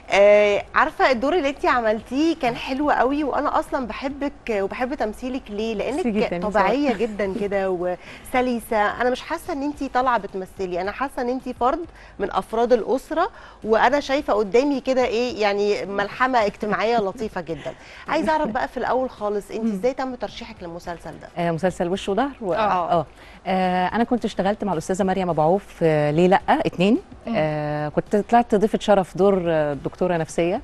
آه عارفه الدور اللي انت عملتيه كان حلو قوي وانا اصلا بحبك وبحب تمثيلك ليه ميرسي جداً لانك يا طبيعيه جدا كده وسلسه انا مش حاسه ان انت طالعه بتمثلي انا حاسه ان انت فرد من افراد الاسره وانا شايفه قدامي كده ايه يعني ملحمه اجتماعيه لطيفه جدا عايزه اعرف بقى في الاول خالص انت ازاي تم ترشيحك للمسلسل ده آه مسلسل وش وظهر و... آه. اه آه، انا كنت اشتغلت مع الاستاذه مريم ابو عوف في ليه لا اتنين آه كنت طلعت ضيفه شرف دور آه، دكتوره نفسيه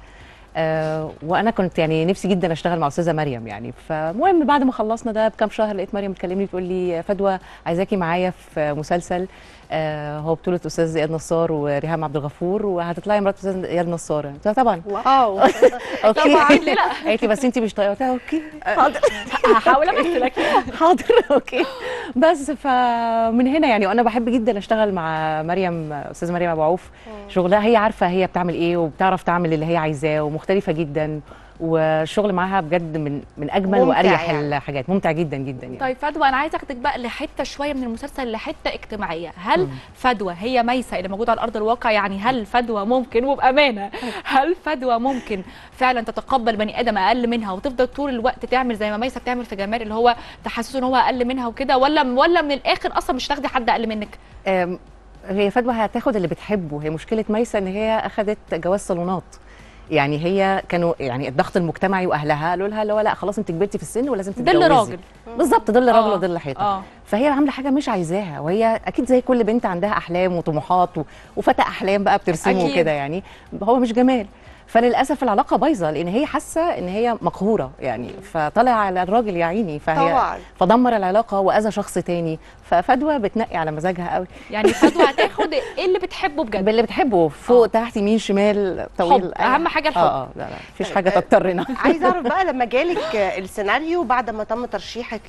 آه وانا كنت يعني نفسي جدا اشتغل مع استاذه مريم يعني فمهم بعد ما خلصنا ده بكام شهر لقيت مريم بتكلمني بتقول لي فدوى عايزاكي معايا في مسلسل آه هو بطوله استاذ اياد نصار وريهام عبد الغفور وهتطلعي مرات استاذ اياد نصار قلت لها طبعا واو اوكي طبعاً، ليه لا؟ قالت لي بس انت مش طايقه قلت لها اوكي حاضر هحاول امثلك حاضر اوكي بس فمن هنا يعني وانا بحب جدا اشتغل مع مريم استاذه مريم ابو عوف شغلها هي عارفه هي بتعمل ايه وبتعرف تعمل اللي هي عايزاه ومختلفه جدا والشغل معاها بجد من من اجمل ممتع واريح يعني. الحاجات ممتع جدا جدا يعني طيب فدوى انا عايزه اخدك بقى لحته شويه من المسلسل لحته اجتماعيه هل فدوى هي ميسه اللي موجوده على ارض الواقع يعني هل فدوى ممكن وبامانه هل فدوى ممكن فعلا تتقبل بني ادم اقل منها وتفضل طول الوقت تعمل زي ما ميسه بتعمل في جمال اللي هو تحسسه ان هو اقل منها وكده ولا ولا من الاخر اصلا مش تاخدي حد اقل منك أم، هي فدوى هتاخد اللي بتحبه هي مشكله ميسه ان هي اخذت جواز صالونات يعني هي كانوا يعني الضغط المجتمعي واهلها قالوا لها اللي هو لا خلاص انت كبرتي في السن ولازم تتجوزي ظل راجل بالظبط ظل راجل آه، وظل حيطه اه فهي عامله حاجه مش عايزاها وهي اكيد زي كل بنت عندها احلام وطموحات و... وفتى احلام بقى بترسمه أكيد. وكده يعني هو مش جمال فللاسف العلاقه بايظه لان هي حاسه ان هي مقهوره يعني فطلع على الراجل يا عيني فهي طبعا فدمر العلاقه واذى شخص تاني ففدوى بتنقي على مزاجها قوي يعني فدوى هتاخد ايه اللي بتحبه بجد باللي بتحبه فوق آه. تحت يمين شمال طويل حب. أهم حاجة الحب. اه اه لا لا مفيش حاجه تضطرنا عايزه اعرف بقى لما جالك السيناريو بعد ما تم ترشيحك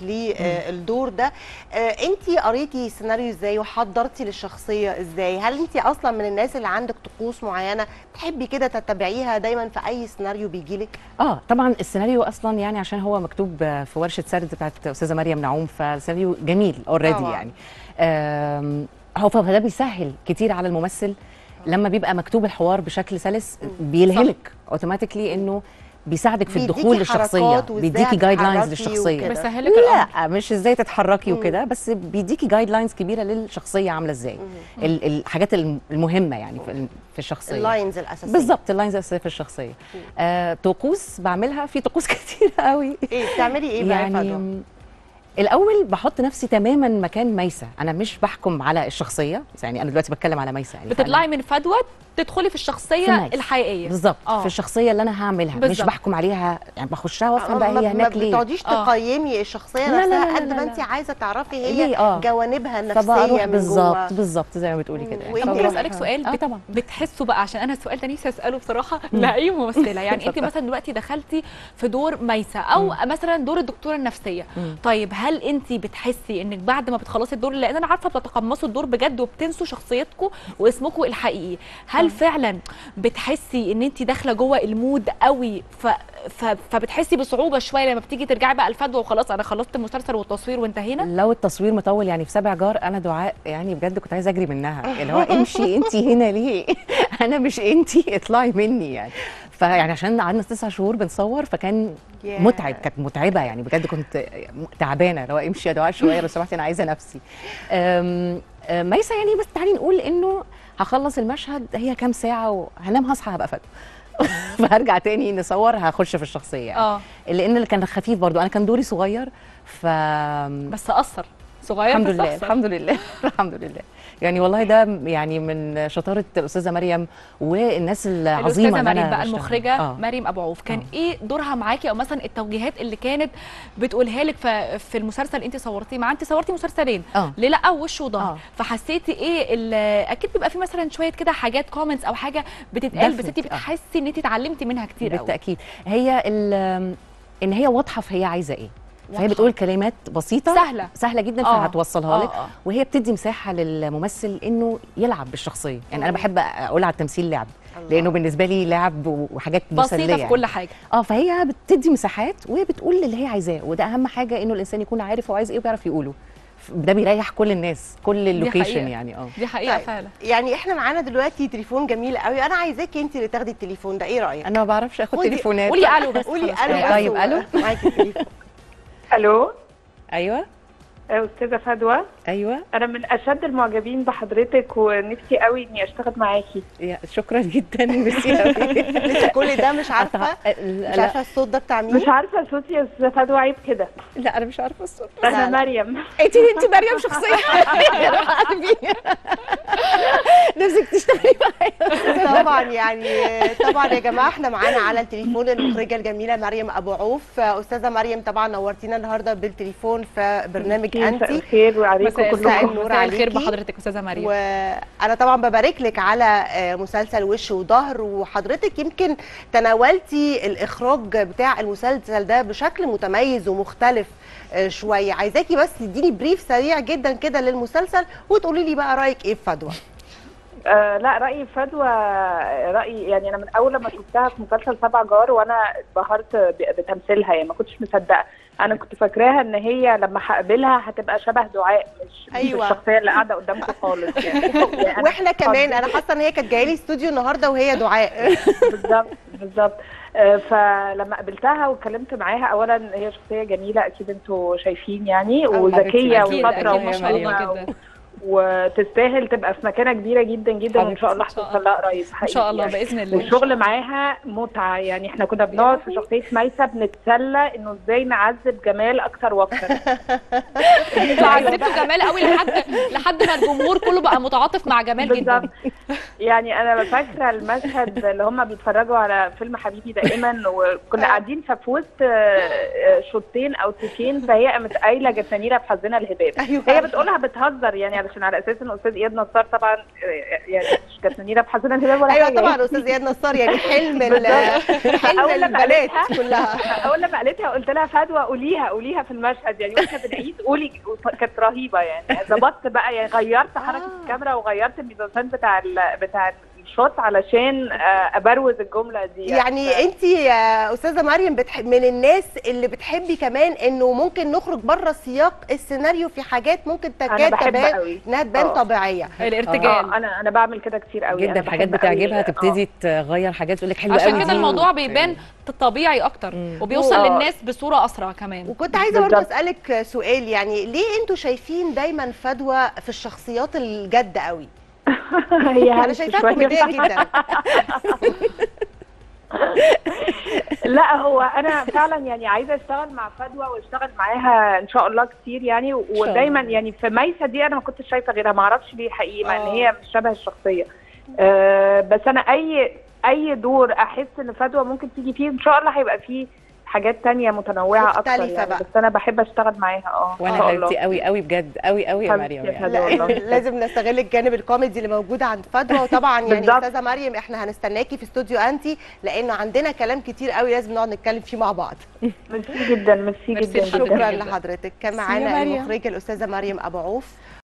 للدور ده انت قريتي السيناريو ازاي وحضرتي للشخصيه ازاي هل انت اصلا من الناس اللي عندك طقوس معينه تحبي كده تتبعيها دايما في اي سيناريو بيجيلك اه طبعا السيناريو اصلا يعني عشان هو مكتوب في ورشه سرد بتاعت استاذه مريم نعوم فالسيناريو جميل اوريدي طبعاً. يعني آم، هو فده بيسهل كتير على الممثل لما بيبقى مكتوب الحوار بشكل سلس بيلهمك اوتوماتيكلي انه بيساعدك في بيديكي الدخول للشخصيه حركات وإزاي بيديكي جايد لاينز هتتحركي للشخصيه وكده. بيسهلك الامر لا مش ازاي تتحركي وكده بس بيديكي جايد لاينز كبيره للشخصيه عامله ازاي ال- الحاجات الم- المهمه يعني في في الشخصيه اللاينز الاساسيه بالظبط اللاينز الاساسيه في الشخصيه آه طقوس بعملها في طقوس كتير قوي ايه بتعملي ايه بقى يا فدوى؟ يعني الاول بحط نفسي تماما مكان ميسه انا مش بحكم على الشخصيه يعني انا دلوقتي بتكلم على ميسه يعني بتطلعي من فدوى تدخلي في الشخصيه في ميس. الحقيقيه بالظبط آه. في الشخصيه اللي انا هعملها مش بالظبط. بحكم عليها يعني بخشها وافهم بقى ما- هي ما هناك ليه بتقعديش آه. تقيمي الشخصيه لا، لا، نفسها لا، قد لا، ما لا. انت عايزه تعرفي ليه؟ هي آه. جوانبها النفسيه فبروح من بالظبط جوه بالظبط زي ما بتقولي كده وإنتي ممكن فبروح- اسالك سؤال اه بت- طبعا بتحسوا بقى عشان انا السؤال ده نفسي اساله بصراحه لاي ممثله يعني انت اتفضل. مثلا دلوقتي دخلتي في دور ميسه او مثلا دور الدكتوره النفسيه مم. طيب هل انت بتحسي انك بعد ما بتخلصي الدور لان انا عارفه بتتقمصوا الدور بجد وبتنسوا شخصيتكم واسمكم الحقيقي هل فعلا بتحسي ان انت داخله جوه المود قوي ف... ف... فبتحسي بصعوبه شويه لما بتيجي ترجعي بقى الفدوى وخلاص انا خلصت المسلسل والتصوير وانتهينا لو التصوير مطول يعني في سبع جار انا دعاء يعني بجد كنت عايزه اجري منها اللي هو امشي انت هنا ليه انا مش انت اطلعي مني يعني فيعني عشان قعدنا تسع شهور بنصور فكان ياه. متعب كانت متعبه يعني بجد كنت تعبانه لو امشي يا دعاء شويه لو سمحتي انا عايزه نفسي أم، أم، ميسه يعني بس تعالي نقول انه هخلص المشهد هي كام ساعه وهنام هصحى هبقى فاتو فهرجع تاني نصور هخش في الشخصيه يعني. اه لان اللي كان خفيف برضو انا كان دوري صغير ف بس اثر صغير الحمد بس لله أثر. الحمد لله الحمد لله يعني والله ده يعني من شطاره الاستاذه مريم والناس العظيمه الاستاذه اللي مريم أنا بقى بشتغل. المخرجه آه. مريم ابو عوف كان آه. ايه دورها معاكي او مثلا التوجيهات اللي كانت بتقولها لك في, في المسلسل انت صورتيه معاه انت صورتي مسلسلين اه ليه لا وش وظهر آه. فحسيتي ايه ال- اكيد بيبقى في مثلا شويه كده حاجات كومنتس او حاجه بتتقال بس انت Definitely. آه. بتحسي ان انت اتعلمتي منها كتير قوي بالتاكيد هي ال- ان هي واضحه في هي عايزه ايه فهي واضحة. بتقول كلمات بسيطه سهله سهله جدا آه. فهتوصلها لك آه، آه. وهي بتدي مساحه للممثل انه يلعب بالشخصيه يعني انا مم. بحب اقول على التمثيل لعب الله. لانه بالنسبه لي لعب وحاجات بسيطه مسليه في كل حاجه اه فهي بتدي مساحات وهي بتقول اللي هي عايزاه وده اهم حاجه انه الانسان يكون عارف هو عايز ايه وبيعرف يقوله ده بيريح كل الناس كل اللوكيشن حقيقة. يعني اه دي حقيقه طيب. فعلا يعني احنا معانا دلوقتي تليفون جميل قوي انا عايزاكي انت اللي تاخدي التليفون ده ايه رايك انا ما بعرفش اخد خدي- تليفونات قولي الو بس قولي خلاص. الو بس طيب، و- ألو. معاكي التليفون الو ايوه استاذه فدوى ايوه انا من اشد المعجبين بحضرتك ونفسي قوي اني اشتغل معاكي يا- شكرا جدا ميرسي قوي لسه كل ده مش عارفه أتع- مش لا, عارفه الصوت ده بتاع مين مش عارفه صوتي يا استاذه فدوى عيب كده لا انا مش عارفه الصوت لا، انا لا. مريم انت انت مريم شخصيا يا روح قلبي نفسك تشتغلي معايا طبعا يعني طبعا يا جماعه احنا معانا على التليفون المخرجه الجميله مريم ابو عوف استاذه مريم طبعا نورتينا النهارده بالتليفون في برنامج مساء انتي الخير وعليكم مساء كلكم. الخير النور مساء الخير عليكي. بحضرتك استاذه مريم وانا طبعا ببارك لك على آه، مسلسل وش وظهر وحضرتك يمكن تناولتي الاخراج بتاع المسلسل ده بشكل متميز ومختلف آه، شويه عايزاكي بس تديني بريف سريع جدا كده للمسلسل وتقولي لي بقى رايك ايه في فدوى آه لا رايي فدوى رايي يعني انا من اول لما شفتها في مسلسل سبع جار وانا اتبهرت ب- بتمثيلها يعني ما كنتش مصدقه انا كنت فاكراها ان هي لما هقابلها هتبقى شبه دعاء مش أيوة. مش الشخصيه اللي قاعده قدامكم خالص يعني, يعني أنا واحنا كمان انا حاسه ان هي كانت جايه لي استوديو النهارده وهي دعاء بالظبط بالظبط آه، فلما قابلتها واتكلمت معاها اولا هي شخصيه جميله اكيد انتوا شايفين يعني وذكيه أكيد، وشاطره أكيد، ما شاء الله ومشهوره جدا. وتستاهل تبقى في مكانه كبيره جدا جدا وان شاء الله إن شاء هتوصل لها قريب ان حقيقي شاء الله يعني. باذن الله والشغل معاها متعه يعني احنا كنا بنقعد في شخصيه ميسه بنتسلى انه ازاي نعذب جمال اكتر واكتر انتوا عذبتوا جمال قوي لحد لحد ما الجمهور كله بقى متعاطف مع جمال جدا بالظبط يعني انا فاكره المشهد اللي هم بيتفرجوا على فيلم حبيبي دائما وكنا قاعدين ففي وسط آه، آه، شوطين او تيكين فهي قامت قايله جسانيره بحظنا الهباب أيوة. هي بتقولها بتهزر يعني علشان على اساس ان استاذ اياد نصار طبعا آه، يعني مش جسانيره بحظنا الهباب ولا ايوه حاجه طبعا استاذ اياد نصار يعني حلم ال- بالظبط. حلم أول لما البنات قالتها- كلها اول لما قالتها قلت لها فدوى قوليها قوليها في المشهد يعني واحنا بنعيد قولي كانت رهيبه يعني ظبطت بقى يعني غيرت حركه آه. الكاميرا وغيرت الميزانسين بتاع ال بتاع الشوت علشان آه، ابروز الجمله دي يعني انت يا استاذه مريم بتح... من الناس اللي بتحبي كمان انه ممكن نخرج بره سياق السيناريو في حاجات ممكن انا تكاد بحب تبان قوي انها تبان آه. طبيعيه الارتجال اه انا انا بعمل كده كتير قوي جدا أنا حاجات بحب قوي- بتعجبها آه. تبتدي تغير حاجات تقول لك حلوه قوي عشان كده دي. الموضوع بيبان طبيعي اكتر مم. وبيوصل آه. للناس بصوره اسرع كمان وكنت عايزه برضه بالظبط. اسالك سؤال يعني ليه انتوا شايفين دايما فدوى في الشخصيات الجد قوي هي انا هلس شايفاها شوية. كوميديه جدا لا هو انا فعلا يعني عايزه اشتغل مع فدوى واشتغل معاها ان شاء الله كتير يعني ودايما الله. يعني في ميسه دي انا ما كنتش شايفه غيرها ما اعرفش ليه حقيقي مع ان آه. هي مش شبه الشخصيه أه بس انا اي اي دور احس ان فدوى ممكن تيجي فيه ان شاء الله هيبقى فيه حاجات تانية متنوعه اكتر مختلفة يعني بقى. بس انا بحب اشتغل معاها اه إن وانا شاء الله. حبيبتي قوي قوي بجد قوي قوي يا حبيبتي مريم يا يعني لا والله. لازم نستغل الجانب الكوميدي اللي موجود عند فدوى وطبعا يعني بالظبط. استاذه مريم احنا هنستناكي في استوديو انتي لانه عندنا كلام كتير قوي لازم نقعد نتكلم فيه مع بعض ميرسي جدا ميرسي ميرسي جدا شكراً جدا شكرا جداً. لحضرتك كان ميرسي يا معانا مريم. المخرجه الاستاذه مريم ابو عوف